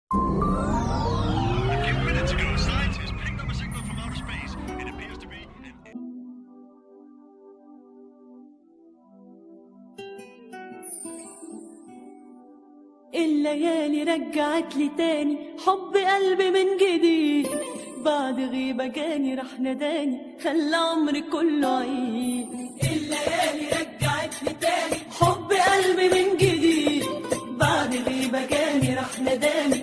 A few minutes ago, scientists picked up a signal from outer space. It appears to be an الليالي رجعت لي تاني حب قلبي من جديد بعد غيبة جاني راح نداني خلى عمري كله عيد الليالي رجعت لي تاني حب قلبي من جديد بعد غيبة جاني راح نداني